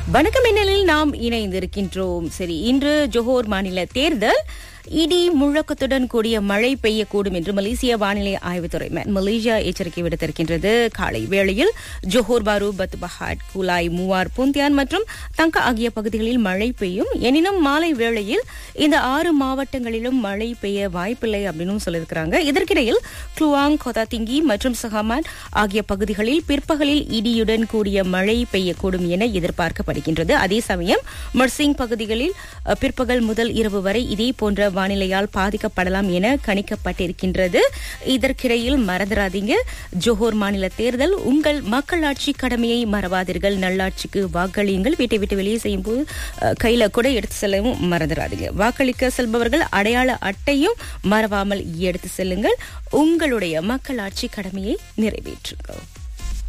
வணக்கம் மின்னலில் நாம் இணைந்திருக்கின்றோம் சரி இன்று ஜோஹோர் மாநில தேர்தல் இடி முழக்கத்துடன் கூடிய மழை பெய்யக்கூடும் என்று மலேசிய வானிலை ஆய்வுத்துறை மெட் மலேசியா எச்சரிக்கை விடுத்திருக்கின்றது காலை வேளையில் ஜோஹோர் பாரு பத்பஹாட் குலாய் மூவார் புந்தியான் மற்றும் தங்க ஆகிய பகுதிகளில் மழை பெய்யும் எனினும் மாலை வேளையில் இந்த ஆறு மாவட்டங்களிலும் மழை பெய்ய வாய்ப்பில்லை அப்படின்னு சொல்லியிருக்கிறாங்க இதற்கிடையில் குளுவாங் கொதாதிங்கி மற்றும் சஹாமான் ஆகிய பகுதிகளில் பிற்பகலில் இடியுடன் கூடிய மழை பெய்யக்கூடும் என எதிர்பார்க்கப்படுகின்றது அதே சமயம் மர்சிங் பகுதிகளில் அஹ், பிற்பகல் முதல் இரவு வரை இதே போன்ற வானிலையால் பாதிக்கப்படலாம் என கணிக்கப்பட்டிருக்கின்றது இதற்கிடையில் மறந்துடாதீங்க ஜோஹோர் மாநில தேர்தல் உங்கள் மக்களாட்சி கடமையை மறவாதீர்கள் நல்லாட்சிக்கு வாக்களியுங்கள் வீட்டை விட்டு வெளியே செய்யும் போது அஹ், கையில கூட எடுத்து செல்லவும் மறந்துடாதீங்க வாக்களிக்க செல்பவர்கள் அடையாள அட்டையும் மறவாமல் எடுத்து செல்லுங்கள் உங்களுடைய மக்களாட்சி கடமையை நிறைவேற்றுங்கள்